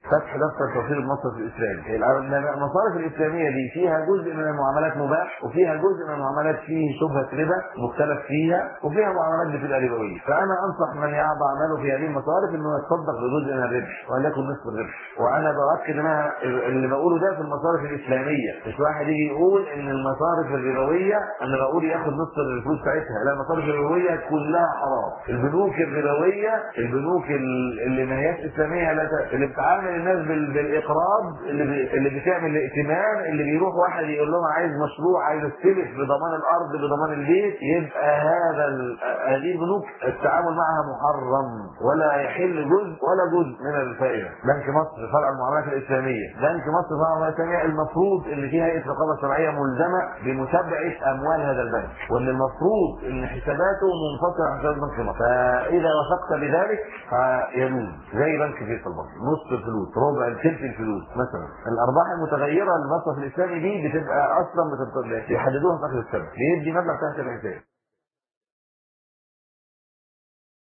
فتح دفتر توفير المصرف الاسلامي المصارف الاسلاميه دي فيها جزء من المعاملات مباح وفيها جزء من المعاملات فيه شبهه ربا مختلف فيها وفيها معاملات بتبقى ربويه فانا انصح من يضع ماله في هذه المصارف انه يتصدق بجزء من الربح وليكن نصف الربح وانا باكد ان أنا اللي بقوله ده في المصارف الاسلاميه مش واحد يجي يقول ان المصارف الربويه انا بقول ياخد نصف الفلوس بتاعتها لا المصارف الربويه كلها حرام البنوك الربويه البنوك اللي ما هياش اسلاميه لا ت- اللي بتعامل الناس بال- بالاقراض اللي بي- اللي بتعمل الائتمان اللي بيروح واحد يقول لهم عايز مشروع عايز استلف بضمان الارض بضمان البيت يبقى هذا ال- هذه البنوك التعامل معها محرم ولا يحل جزء ولا جزء من الفائده بنك مصر فرع المعاملات الاسلاميه بنك مصر فرع المعاملات الاسلاميه المفروض ان فيها هيئه رقابه شرعيه ملزمه بمتابعه اموال هذا البنك وان المفروض ان حساباته منفصله عن حسابات بنك مصر فاذا وثقت بذلك فيجوز زي بنك فيصل برضه نص الفلوس ربع ثلث الفلوس مثلا الارباح المتغيره للمصرف الاسلامي دي بتبقى اصلا بتبقى- بيحددوها في اخر السنه بيدي مبلغ تحت الحساب